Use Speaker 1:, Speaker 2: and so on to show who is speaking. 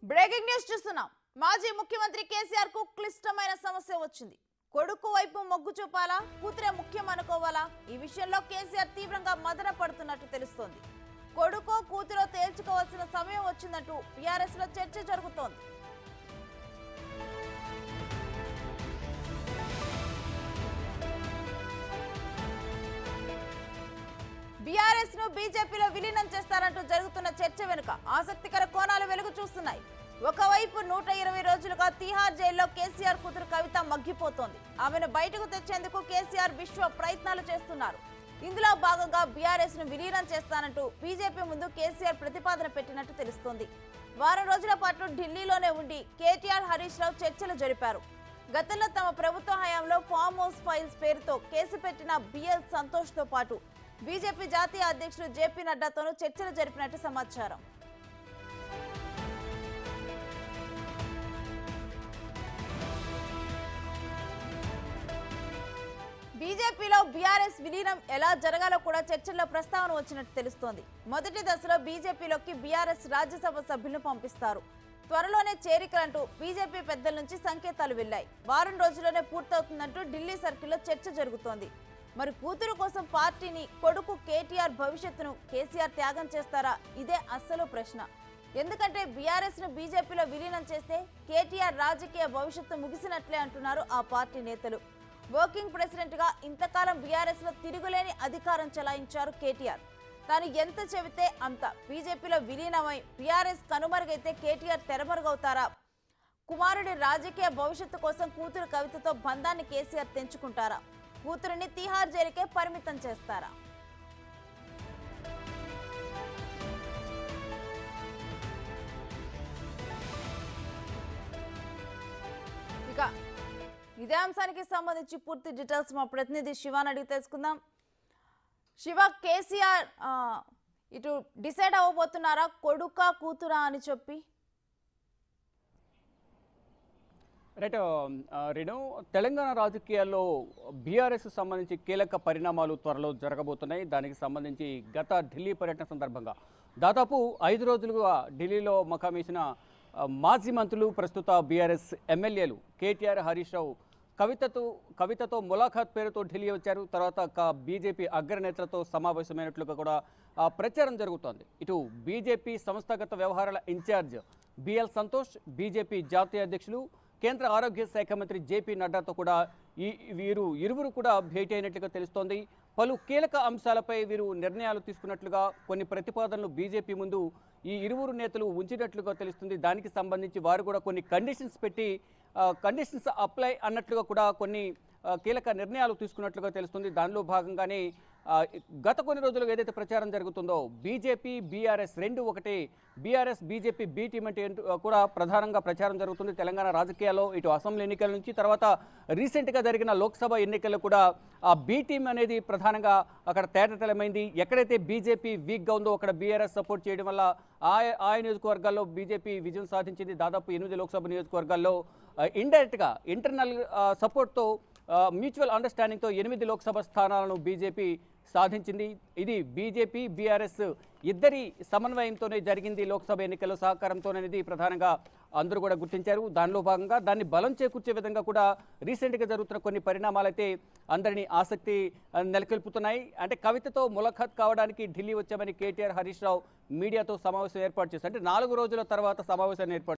Speaker 1: breaking news చూస్తున్నాం మాజీ ముఖ్యమంత్రి కేసీఆర్ కు క్లిష్టమైన సమస్య వచ్చింది కొడుకు వైపు మొగ్గు చూపాలా కూతురే ముఖ్యం అనుకోవాలా ఈ విషయంలో కేసీఆర్ తీవ్రంగా మదన పడుతున్నట్టు తెలుస్తోంది కొడుకో కూతురో తేల్చుకోవాల్సిన సమయం వచ్చిందంటూ బీఆర్ఎస్ లో చర్చ జరుగుతోంది బీఆర్ఎస్ ను బీజేపీలో విలీనం చేస్తారంటూ జరుగుతున్న చర్చ వెనుక ఆసక్తికర కోణాలు వెలుగు చూస్తున్నాయి ఒకవైపు నూట ఇరవై రోజులుగా తీహార్ జైల్లో కేసీఆర్ కూతురు కవిత మగ్గిపోతోంది ఆమెను బయటకు తెచ్చేందుకు కేసీఆర్ విశ్వ ప్రయత్నాలు చేస్తున్నారు ఇందులో భాగంగా బీఆర్ఎస్ ను విలీనం చేస్తానంటూ బీజేపీ ముందు కేసీఆర్ ప్రతిపాదన పెట్టినట్టు తెలుస్తోంది వారం రోజుల పాటు ఢిల్లీలోనే ఉండి కేటీఆర్ హరీష్ రావు చర్చలు జరిపారు గతంలో తమ ప్రభుత్వ హయాంలో ఫామ్ హౌస్ ఫైల్స్ పేరుతో కేసు పెట్టిన బిఎల్ సంతోష్ తో పాటు బీజేపీ జాతీయ అధ్యక్షుడు జేపీ నడ్డాతోనూ చర్చలు జరిపినట్టు సమాచారం బీజేపీలో బీఆర్ఎస్ విలీనం ఎలా జరగాలో కూడా చర్చల్లో ప్రస్తావన వచ్చినట్టు తెలుస్తోంది మొదటి దశలో బీజేపీలోకి బీఆర్ఎస్ రాజ్యసభ సభ్యులను పంపిస్తారు త్వరలోనే చేరికలంటూ బీజేపీ పెద్దల నుంచి సంకేతాలు వెళ్లాయి వారం రోజుల్లోనే పూర్తవుతుందంటూ ఢిల్లీ సర్కిల్లో చర్చ జరుగుతోంది మరి కూతురు కోసం పార్టీని కొడుకు కేటీఆర్ భవిష్యత్తును కేసీఆర్ త్యాగం చేస్తారా ఇదే అస్సలు ప్రశ్న ఎందుకంటే బీఆర్ఎస్ ను బీజేపీలో విలీనం చేస్తే కేటీఆర్ రాజకీయ భవిష్యత్తు ముగిసినట్లే అంటున్నారు ఆ పార్టీ నేతలు వర్కింగ్ ప్రెసిడెంట్ గా ఇంతకాలం బీఆర్ఎస్ లో తిరుగులేని అధికారం చెలాయించారు కేటీఆర్ తాను ఎంత చెబితే అంత బీజేపీలో విలీనమై బీఆర్ఎస్ కనుమరుగైతే కేటీఆర్ తెరమరుగవుతారా కుమారుడి రాజకీయ భవిష్యత్తు కోసం కూతురు కవితతో బంధాన్ని కేసీఆర్ తెంచుకుంటారా కూతురుని తీహార్ జైలుకే పరిమితం చేస్తారా ఇక ఇదే అంశానికి సంబంధించి పూర్తి డీటెయిల్స్ మా ప్రతినిధి శివాన్ అడిగి తెలుసుకుందాం శివ కేసీఆర్ ఆ, ఇటు డిసైడ్ అవ్వబోతున్నారా కొడుకా కూతురా అని చెప్పి
Speaker 2: రైట్ ఆ, రేణు తెలంగాణ రాజకీయాల్లో బీఆర్ఎస్ సంబంధించి కీలక పరిణామాలు త్వరలో జరగబోతున్నాయి దానికి సంబంధించి గత ఢిల్లీ పర్యటన సందర్భంగా దాదాపు ఐదు రోజులుగా ఢిల్లీలో మకామేసిన ఆ, మాజీ మంత్రులు ప్రస్తుత బీఆర్ఎస్ ఎమ్మెల్యేలు కేటీఆర్ హరీష్ రావు కవితతో కవితతో ములాఖాత్ పేరుతో ఢిల్లీ వచ్చారు తర్వాత క- బీజేపీ అగ్రనేతలతో సమావేశమైనట్లుగా కూడా ఆ, ప్రచారం జరుగుతోంది ఇటు బీజేపీ సంస్థాగత వ్యవహారాల ఇన్ఛార్జ్ బిఎల్ సంతోష్ బీజేపీ జాతీయ అధ్యక్షులు కేంద్ర ఆరోగ్య శాఖ మంత్రి జేపీ నడ్డాతో కూడా ఈ వీరు ఇరువురు కూడా భేటీ అయినట్లుగా తెలుస్తోంది పలు కీలక అంశాలపై వీరు నిర్ణయాలు తీసుకున్నట్లుగా కొన్ని ప్రతిపాదనలు బీజేపీ ముందు ఈ ఇరువురు నేతలు ఉంచినట్లుగా తెలుస్తుంది దానికి సంబంధించి వారు కూడా కొన్ని కండిషన్స్ పెట్టి కండిషన్స్ అప్లై అన్నట్లుగా కూడా కొన్ని ఆ, కీలక నిర్ణయాలు తీసుకున్నట్లుగా తెలుస్తుంది దానిలో భాగంగానే ఆ, గత కొన్ని రోజులుగా ఏదైతే ప్రచారం జరుగుతుందో బీజేపీ బీఆర్ఎస్ రెండు ఒకటి బీఆర్ఎస్ బీజేపీ బీ టీం అంటే ఏంటో, ఆ, కూడా ప్రధానంగా ప్రచారం జరుగుతుంది తెలంగాణ రాజకీయాల్లో ఇటు అసెంబ్లీ ఎన్నికల నుంచి తర్వాత రీసెంట్గా జరిగిన లోక్సభ ఎన్నికల్లో కూడా ఆ బీ టీం అనేది ప్రధానంగా అక్కడ తేటతెలమైంది ఎక్కడైతే బీజేపీ వీక్గా ఉందో అక్కడ బీఆర్ఎస్ సపోర్ట్ చేయడం వల్ల ఆ ఆ నియోజకవర్గాల్లో బీజేపీ విజయం సాధించింది దాదాపు ఎనిమిది లోక్సభ నియోజకవర్గాల్లో ఇండైరెక్ట్గా ఇంటర్నల్ సపోర్ట్తో మ్యూచువల్ అండర్స్టాండింగ్తో ఎనిమిది లోక్సభ స్థానాలను బీజేపీ సాధించింది ఇది బీజేపీ బీఆర్ఎస్ ఇద్దరి సమన్వయంతోనే జరిగింది లోక్సభ ఎన్నికల్లో సహకారంతోనేది ప్రధానంగా అందరూ కూడా గుర్తించారు దానిలో భాగంగా దాన్ని బలం చేకూర్చే విధంగా కూడా రీసెంట్గా జరుగుతున్న కొన్ని పరిణామాలైతే అందరినీ ఆసక్తి ఆ, నెలకొల్పుతున్నాయి అంటే కవితతో ములఖత్ కావడానికి ఢిల్లీ వచ్చామని కేటీఆర్ హరీష్ రావు మీడియాతో సమావేశం ఏర్పాటు చేశారు అంటే నాలుగు రోజుల తర్వాత సమావేశాన్ని ఏర్పాటు